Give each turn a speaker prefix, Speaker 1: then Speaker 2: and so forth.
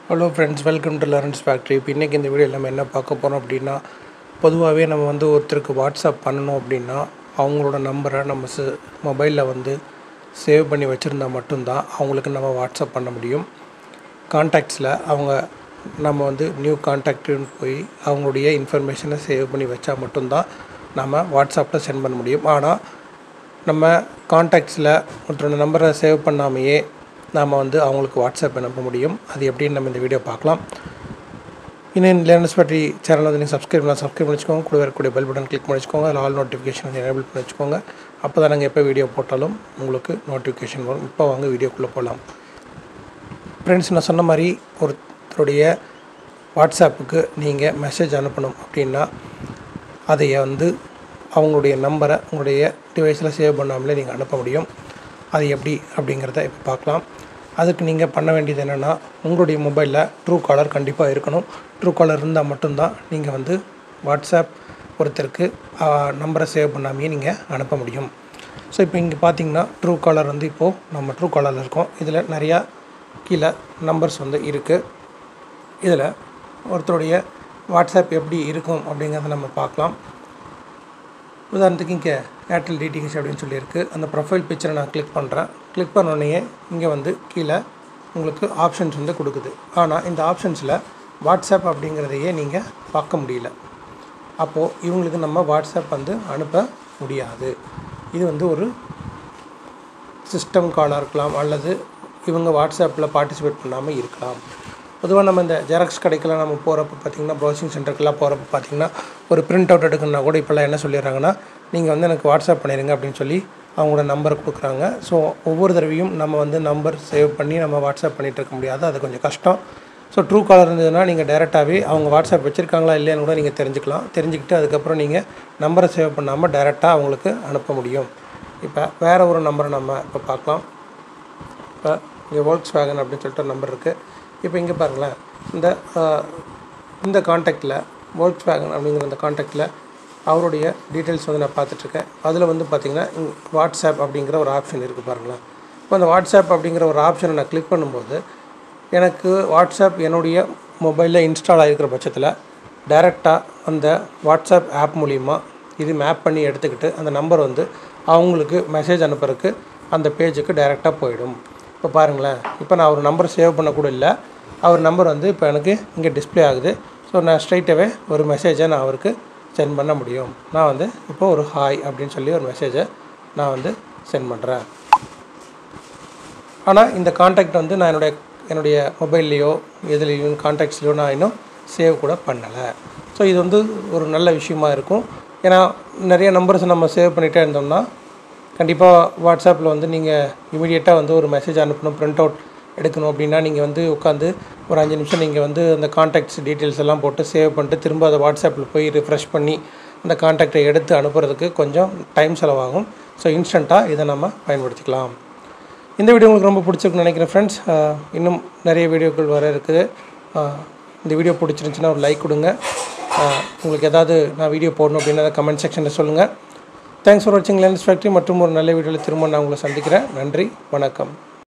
Speaker 1: hello friends welcome to Lawrence factory இப்போ இன்றைக்கி இந்த வீடியோவில் நம்ம என்ன பார்க்க போகிறோம் அப்படின்னா பொதுவாகவே நம்ம வந்து ஒருத்தருக்கு வாட்ஸ்அப் பண்ணணும் அப்படின்னா அவங்களோட நம்பரை நம்ம ச மொபைலில் வந்து சேவ் பண்ணி வச்சுருந்தா மட்டும்தான் அவங்களுக்கு நம்ம வாட்ஸ்அப் பண்ண முடியும் கான்டாக்ட்ஸில் அவங்க நம்ம வந்து நியூ கான்டாக்ட்னு போய் அவங்களுடைய இன்ஃபர்மேஷனை சேவ் பண்ணி வச்சா மட்டும்தான் நம்ம வாட்ஸ்அப்பில் சென்ட் பண்ண முடியும் ஆனால் நம்ம கான்டாக்ட்ஸில் ஒருத்தரோட நம்பரை சேவ் பண்ணாமையே நாம் வந்து அவங்களுக்கு வாட்ஸ்அப் அனுப்ப முடியும் அது எப்படின்னு நம்ம இந்த வீடியோ பார்க்கலாம் இன்னும் லேர்னஸ் பற்றி சேனல் வந்து நீங்கள் சப்ஸ்கிரைப் பண்ணலாம் சப்ஸ்கிரைப் பண்ணி வச்சுக்கோங்க கூட இருக்கக்கூடிய பெல் பட்டன் கிளிக் பண்ணி வச்சுக்கோங்க அதில் ஆல் நோட்டிஃபிகேஷன் வந்து எனேபிள் பண்ணி வச்சுக்கோங்க அப்போ தான் நாங்கள் எப்போ வீடியோ போட்டாலும் உங்களுக்கு நோட்டிஃபிகேஷன் வரும் இப்போ வாங்க வீடியோக்குள்ளே போகலாம் ஃப்ரெண்ட்ஸ் நான் சொன்ன மாதிரி ஒருத்தருடைய வாட்ஸ்அப்புக்கு நீங்கள் மெசேஜ் அனுப்பணும் அப்படின்னா அதை வந்து அவங்களுடைய நம்பரை உங்களுடைய டிவைஸில் சேவ் பண்ணாமலே நீங்கள் அனுப்ப முடியும் அது எப்படி அப்படிங்கிறத இப்போ பார்க்கலாம் அதுக்கு நீங்கள் பண்ண வேண்டியது என்னென்னா உங்களுடைய மொபைலில் ட்ரூ காலர் கண்டிப்பாக இருக்கணும் ட்ரூ காலர் இருந்தால் மட்டும்தான் நீங்கள் வந்து வாட்ஸ்அப் ஒருத்தருக்கு நம்பரை சேவ் பண்ணாமையே நீங்கள் அனுப்ப முடியும் ஸோ இப்போ இங்கே பார்த்தீங்கன்னா ட்ரூ காலர் வந்து இப்போது நம்ம ட்ரூ காலரில் இருக்கோம் இதில் நிறையா கீழே நம்பர்ஸ் வந்து இருக்குது இதில் ஒருத்தருடைய வாட்ஸ்அப் எப்படி இருக்கும் அப்படிங்கிறத நம்ம பார்க்கலாம் உதாரணத்துக்கு இங்கே ஏர்டெல் டிடிஹெச் அப்படின்னு சொல்லியிருக்கு அந்த ப்ரொஃபைல் பிக்சரை நான் கிளிக் பண்ணுறேன் கிளிக் பண்ணோடனே இங்கே வந்து கீழே உங்களுக்கு ஆப்ஷன்ஸ் வந்து கொடுக்குது ஆனால் இந்த ஆப்ஷன்ஸில் வாட்ஸ்அப் அப்படிங்கிறதையே நீங்கள் பார்க்க முடியல அப்போது இவங்களுக்கு நம்ம வாட்ஸ்அப் வந்து அனுப்ப முடியாது இது வந்து ஒரு சிஸ்டம் காலாக இருக்கலாம் அல்லது இவங்க வாட்ஸ்அப்பில் பார்ட்டிசிபேட் பண்ணாமல் இருக்கலாம் பொதுவாக நம்ம இந்த ஜெராக்ஸ் கடைக்கெல்லாம் நம்ம போகிறப்ப பார்த்திங்கன்னா ப்ரௌசிங் சென்டருக்கெல்லாம் போகிறப்ப பார்த்திங்கன்னா ஒரு பிரிண்ட் அவுட் எடுக்கணுன்னா கூட இப்போல்லாம் என்ன சொல்லிடுறாங்கன்னா நீங்கள் வந்து எனக்கு வாட்ஸ்அப் பண்ணிடுங்க அப்படின்னு சொல்லி அவங்களோட நம்பரை கொடுக்குறாங்க ஸோ ஒவ்வொரு தடவையும் நம்ம வந்து நம்பர் சேவ் பண்ணி நம்ம வாட்ஸ்அப் பண்ணிகிட்டு இருக்க முடியாது அது கொஞ்சம் கஷ்டம் ஸோ ட்ரூ காலர் இருந்ததுன்னா நீங்கள் டேரெக்டாகவே அவங்க வாட்ஸ்அப் வச்சுருக்காங்களா இல்லையான்னு கூட நீங்கள் தெரிஞ்சுக்கலாம் தெரிஞ்சுக்கிட்டு அதுக்கப்புறம் நீங்கள் நம்பரை சேவ் பண்ணாமல் டேரெக்டாக அவங்களுக்கு அனுப்ப முடியும் இப்போ வேறு ஒரு நம்பரை நம்ம இப்போ பார்க்கலாம் இப்போ இங்கே வோல்க்ஸ் வேகன் அப்படின்னு சொல்லிட்டு ஒரு நம்பர் இருக்குது இப்போ இங்கே பாருங்களேன் இந்த இந்த காண்டாக்டில் வோல்க்ஸ் வேகன் அப்படிங்கிற அந்த காண்டாக்டில் அவருடைய டீட்டெயில்ஸ் வந்து நான் பார்த்துட்ருக்கேன் அதில் வந்து பார்த்திங்கன்னா வாட்ஸ்அப் அப்படிங்கிற ஒரு ஆப்ஷன் இருக்குது பாருங்களேன் இப்போ அந்த வாட்ஸ்அப் அப்படிங்கிற ஒரு ஆப்ஷனை நான் கிளிக் பண்ணும்போது எனக்கு வாட்ஸ்அப் என்னுடைய மொபைலில் இன்ஸ்டால் ஆகிருக்கிற பட்சத்தில் டைரெக்டாக அந்த வாட்ஸ்அப் ஆப் மூலிமா இது மேப் பண்ணி எடுத்துக்கிட்டு அந்த நம்பர் வந்து அவங்களுக்கு மெசேஜ் அனுப்புறதுக்கு அந்த பேஜுக்கு டைரெக்டாக போயிடும் இப்போ பாருங்களேன் இப்போ நான் ஒரு நம்பர் சேவ் பண்ணக்கூட இல்லை அவர் நம்பர் வந்து இப்போ எனக்கு இங்கே டிஸ்பிளே ஆகுது ஸோ நான் ஸ்ட்ரைட்டாகவே ஒரு மெசேஜை நான் அவருக்கு சென்ட் பண்ண முடியும் நான் வந்து இப்போ ஒரு ஹாய் அப்படின்னு சொல்லி ஒரு மெசேஜை நான் வந்து சென்ட் பண்ணுறேன் ஆனால் இந்த காண்டாக்ட் வந்து நான் என்னுடைய என்னுடைய மொபைல்லையோ எதுலேயும் காண்டாக்ட்ஸ்லையோ நான் இன்னும் சேவ் கூட பண்ணலை ஸோ இது வந்து ஒரு நல்ல விஷயமா இருக்கும் ஏன்னா நிறைய நம்பர்ஸ் நம்ம சேவ் பண்ணிகிட்டே இருந்தோம்னா கண்டிப்பாக வாட்ஸ்அப்பில் வந்து நீங்கள் இமீடியட்டாக வந்து ஒரு மெசேஜ் அனுப்பணும் ப்ரிண்ட் அவுட் எடுக்கணும் அப்படின்னா நீங்கள் வந்து உட்காந்து ஒரு அஞ்சு நிமிஷம் நீங்கள் வந்து அந்த காண்டாக்ட்ஸ் டீட்டெயில்ஸ் எல்லாம் போட்டு சேவ் பண்ணிட்டு திரும்ப அதை வாட்ஸ்அப்பில் போய் ரிஃப்ரெஷ் பண்ணி அந்த காண்டாக்டை எடுத்து அனுப்புறதுக்கு கொஞ்சம் டைம் செலவாகும் ஸோ இன்ஸ்டண்ட்டாக இதை நம்ம பயன்படுத்திக்கலாம் இந்த வீடியோ உங்களுக்கு ரொம்ப பிடிச்சிருக்குன்னு நினைக்கிறேன் ஃப்ரெண்ட்ஸ் இன்னும் நிறைய வீடியோக்கள் வர இருக்குது இந்த வீடியோ பிடிச்சிருந்துச்சின்னா ஒரு லைக் கொடுங்க உங்களுக்கு ஏதாவது நான் வீடியோ போடணும் அப்படின்னா கமெண்ட் செக்ஷனில் சொல்லுங்கள் தேங்க்ஸ் ஃபார் வாட்சிங் லேண்ட்ஸ் ஃபேக்ட்ரி மற்றும் ஒரு நல்ல வீடியோவில் திரும்ப நான் உங்களை சந்திக்கிறேன் நன்றி வணக்கம்